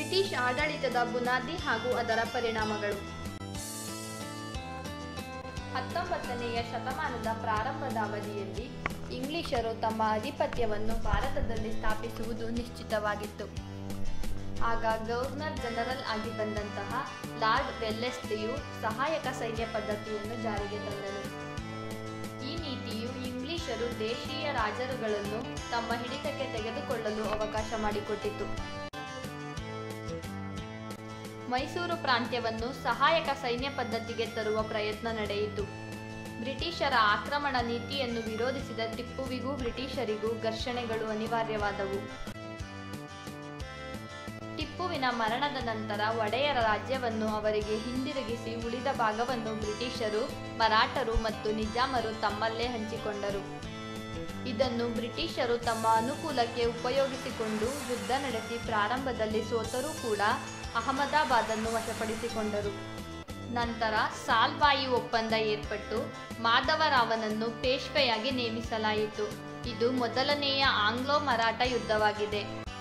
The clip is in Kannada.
ಬ್ರಿಟಿಷ್ ಆಡಳಿತದ ಬುನಾದಿ ಹಾಗೂ ಅದರ ಪರಿಣಾಮಗಳು ಹತ್ತೊಂಬತ್ತನೆಯ ಶತಮಾನದ ಪ್ರಾರಂಭದ ಅವಧಿಯಲ್ಲಿ ಇಂಗ್ಲಿಷರು ತಮ್ಮ ಆಧಿಪತ್ಯವನ್ನು ಭಾರತದಲ್ಲಿ ಸ್ಥಾಪಿಸುವುದು ನಿಶ್ಚಿತವಾಗಿತ್ತು ಆಗ ಗವರ್ನರ್ ಜನರಲ್ ಆಗಿ ಬಂದಂತಹ ಲಾರ್ಡ್ ವೆಲ್ಲೆಸ್ಲಿಯು ಸಹಾಯಕ ಸೈನ್ಯ ಪದ್ಧತಿಯನ್ನು ಜಾರಿಗೆ ತಂದನು ಈ ನೀತಿಯು ಇಂಗ್ಲಿಷರು ದೇಶೀಯ ರಾಜರುಗಳನ್ನು ತಮ್ಮ ಹಿಡಿತಕ್ಕೆ ತೆಗೆದುಕೊಳ್ಳಲು ಅವಕಾಶ ಮಾಡಿಕೊಟ್ಟಿತು ಮೈಸೂರು ಪ್ರಾಂತ್ಯವನ್ನು ಸಹಾಯಕ ಸೈನ್ಯ ಪದ್ಧತಿಗೆ ತರುವ ಪ್ರಯತ್ನ ನಡೆಯಿತು ಬ್ರಿಟಿಷರ ಆಕ್ರಮಣ ನೀತಿಯನ್ನು ವಿರೋಧಿಸಿದ ಟಿಪ್ಪುವಿಗೂ ಬ್ರಿಟಿಷರಿಗೂ ಘರ್ಷಣೆಗಳು ಅನಿವಾರ್ಯವಾದವು ಟಿಪ್ಪುವಿನ ಮರಣದ ನಂತರ ಒಡೆಯರ ರಾಜ್ಯವನ್ನು ಅವರಿಗೆ ಹಿಂದಿರುಗಿಸಿ ಉಳಿದ ಭಾಗವನ್ನು ಬ್ರಿಟಿಷರು ಮರಾಠರು ಮತ್ತು ನಿಜಾಮರು ತಮ್ಮಲ್ಲೇ ಹಂಚಿಕೊಂಡರು ಇದನ್ನು ಬ್ರಿಟಿಷರು ತಮ್ಮ ಅನುಕೂಲಕ್ಕೆ ಉಪಯೋಗಿಸಿಕೊಂಡು ಯುದ್ಧ ನಡೆಸಿ ಪ್ರಾರಂಭದಲ್ಲಿ ಸೋತರೂ ಕೂಡ ಅಹಮದಾಬಾದನ್ನು ವಶಪಡಿಸಿಕೊಂಡರು ನಂತರ ಸಾಲ್ವಾಯಿ ಒಪ್ಪಂದ ಏರ್ಪಟ್ಟು ಮಾಧವರಾವನನ್ನು ಪೇಶ್ವೆಯಾಗಿ ನೇಮಿಸಲಾಯಿತು ಇದು ಮೊದಲನೆಯ ಆಂಗ್ಲೋ ಮರಾಠ ಯುದ್ಧವಾಗಿದೆ